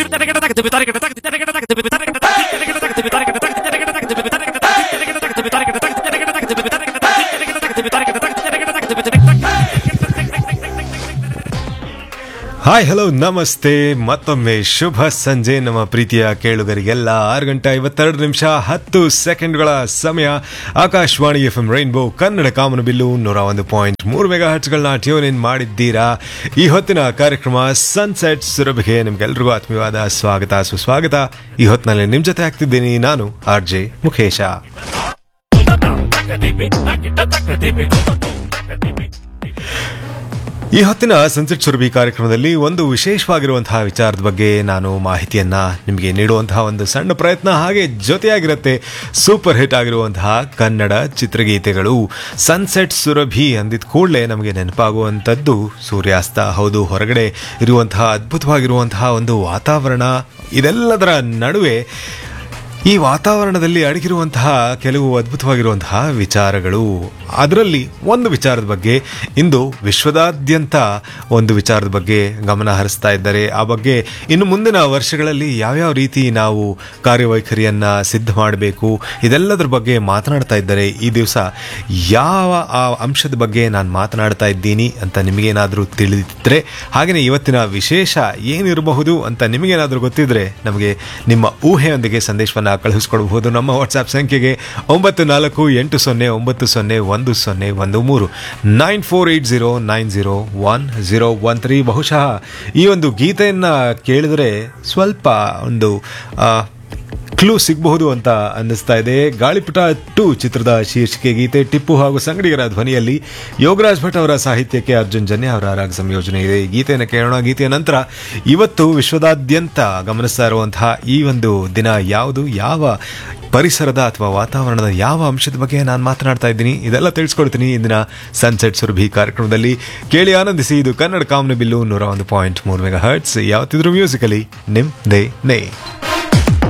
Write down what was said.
hi hello ನಮಸ್ತೆ ಮತ್ತೊಮ್ಮೆ ಶುಭ ಸಂಜೆ ನಮ್ಮ ಪ್ರೀತಿಯ ಕೇಳುಗರಿಗೆಲ್ಲ ಆರು ಗಂಟೆ ಐವತ್ತೆರಡು ನಿಮಿಷ ಹತ್ತು ಸೆಕೆಂಡ್ಗಳ ಸಮಯ Akashvani F M rainbow Kannada ಕಾಮನ ಬಿಲ್ಲು ನೂರ ಒಂದು ಪಾಯಿಂಟ್ ಮೂರು ಮೆಗಾ ಹರ್ಟ್ಸ್ಗಳನ್ನ ಟ್ಯೂನ್ ಇನ್ ಮಾಡಿದ್ದೀರಾ ಈ ಹೊತ್ತಿನ ಕಾರ್ಯಕ್ರಮ ಸನ್ಸೆಟ್ ಸುರಭಿಗೆ ನಿಮ್ಗೆಲ್ರಿಗೂ ಆತ್ಮೀಯವಾದ ಸ್ವಾಗತ ಸುಸ್ವಾಗತ ಈ ಹೊತ್ತಿನಲ್ಲಿ ನಿಮ್ ಜೊತೆ ಆಗ್ತಿದ್ದೀನಿ ನಾನು ಆರ್ ಜೆ ಮುಖೇಶ ಈ ಹೊತ್ತಿನ ಸನ್ಸೆಟ್ ಸುರಭಿ ಕಾರ್ಯಕ್ರಮದಲ್ಲಿ ಒಂದು ವಿಶೇಷವಾಗಿರುವಂತಹ ವಿಚಾರದ ಬಗ್ಗೆ ನಾನು ಮಾಹಿತಿಯನ್ನ ನಿಮಗೆ ನೀಡುವಂತಹ ಒಂದು ಸಣ್ಣ ಪ್ರಯತ್ನ ಹಾಗೆ ಜೊತೆಯಾಗಿರುತ್ತೆ ಸೂಪರ್ ಹಿಟ್ ಆಗಿರುವಂತಹ ಕನ್ನಡ ಚಿತ್ರಗೀತೆಗಳು ಸನ್ಸೆಟ್ ಸುರಭಿ ಅಂದಿದ ಕೂಡಲೇ ನಮಗೆ ನೆನಪಾಗುವಂಥದ್ದು ಸೂರ್ಯಾಸ್ತ ಹೌದು ಹೊರಗಡೆ ಇರುವಂತಹ ಅದ್ಭುತವಾಗಿರುವಂತಹ ಒಂದು ವಾತಾವರಣ ಇದೆಲ್ಲದರ ನಡುವೆ ಈ ವಾತಾವರಣದಲ್ಲಿ ಅಡಗಿರುವಂತಹ ಕೆಲವು ಅದ್ಭುತವಾಗಿರುವಂತಹ ವಿಚಾರಗಳು ಅದರಲ್ಲಿ ಒಂದು ವಿಚಾರದ ಬಗ್ಗೆ ಇಂದು ವಿಶ್ವದಾದ್ಯಂತ ಒಂದು ವಿಚಾರದ ಬಗ್ಗೆ ಗಮನ ಹರಿಸ್ತಾ ಇದ್ದಾರೆ ಆ ಬಗ್ಗೆ ಇನ್ನು ಮುಂದಿನ ವರ್ಷಗಳಲ್ಲಿ ಯಾವ್ಯಾವ ರೀತಿ ನಾವು ಕಾರ್ಯವೈಖರಿಯನ್ನ ಸಿದ್ಧ ಮಾಡಬೇಕು ಇದೆಲ್ಲದರ ಬಗ್ಗೆ ಮಾತನಾಡ್ತಾ ಇದ್ದಾರೆ ಈ ದಿವಸ ಯಾವ ಆ ಅಂಶದ ಬಗ್ಗೆ ನಾನು ಮಾತನಾಡ್ತಾ ಇದ್ದೀನಿ ಅಂತ ನಿಮಗೇನಾದರೂ ತಿಳಿದಿದ್ರೆ ಹಾಗೆಯೇ ಇವತ್ತಿನ ವಿಶೇಷ ಏನಿರಬಹುದು ಅಂತ ನಿಮಗೇನಾದರೂ ಗೊತ್ತಿದ್ರೆ ನಮಗೆ ನಿಮ್ಮ ಊಹೆಯೊಂದಿಗೆ ಸಂದೇಶವನ್ನು ಕಳುಹಿಸ್ಕೊಡ್ಬಹುದು ನಮ್ಮ ವಾಟ್ಸ್ಆ್ಯಪ್ ಸಂಖ್ಯೆಗೆ ಒಂಬತ್ತು ನಾಲ್ಕು ಎಂಟು ಸೊನ್ನೆ ಒಂಬತ್ತು ಸೊನ್ನೆ ಒಂದು ಸೊನ್ನೆ ಒಂದು ಮೂರು nine four eight zero nine zero one zero one three ಬಹುಶಃ ಈ ಒಂದು ಗೀತೆಯನ್ನು ಕೇಳಿದ್ರೆ ಸ್ವಲ್ಪ ಒಂದು ಆ, ಕ್ಲೂ ಸಿಗಬಹುದು ಅಂತ ಅನ್ನಿಸ್ತಾ ಇದೆ ಗಾಳಿಪಟ ಟು ಚಿತ್ರದ ಶೀರ್ಷಿಕೆ ಗೀತೆ ಟಿಪ್ಪು ಹಾಗೂ ಸಂಗಡಿಗರ ಧ್ವನಿಯಲ್ಲಿ ಯೋಗರಾಜ್ ಭಟ್ ಅವರ ಸಾಹಿತ್ಯಕ್ಕೆ ಅರ್ಜುನ್ ಜನ್ಯ ಅವರ ರಾಗ ಸಂಯೋಜನೆ ಇದೆ ಈ ಗೀತೆಯನ್ನು ಕೇಳೋಣ ಗೀತೆಯ ನಂತರ ಇವತ್ತು ವಿಶ್ವದಾದ್ಯಂತ ಗಮನಿಸ್ತಾ ಇರುವಂತಹ ಈ ಒಂದು ದಿನ ಯಾವುದು ಯಾವ ಪರಿಸರದ ಅಥವಾ ವಾತಾವರಣದ ಯಾವ ಅಂಶದ ಬಗ್ಗೆ ನಾನು ಮಾತನಾಡ್ತಾ ಇದ್ದೀನಿ ಇದೆಲ್ಲ ತಿಳಿಸ್ಕೊಡ್ತೀನಿ ಇಂದಿನ ಸನ್ಸೆಟ್ ಸುರಭಿ ಕಾರ್ಯಕ್ರಮದಲ್ಲಿ ಕೇಳಿ ಆನಂದಿಸಿ ಇದು ಕನ್ನಡ ಕಾಮನ ಬಿಲ್ಲು ನೂರ ಒಂದು ಪಾಯಿಂಟ್ ಮೂರು ಮೆಗಾ ಹರ್ಟ್ಸ್ ಯಾವತ್ತಿದ್ರು ಮ್ಯೂಸಿಕಲಿ ನಿಮ್ ದೇ ನೇ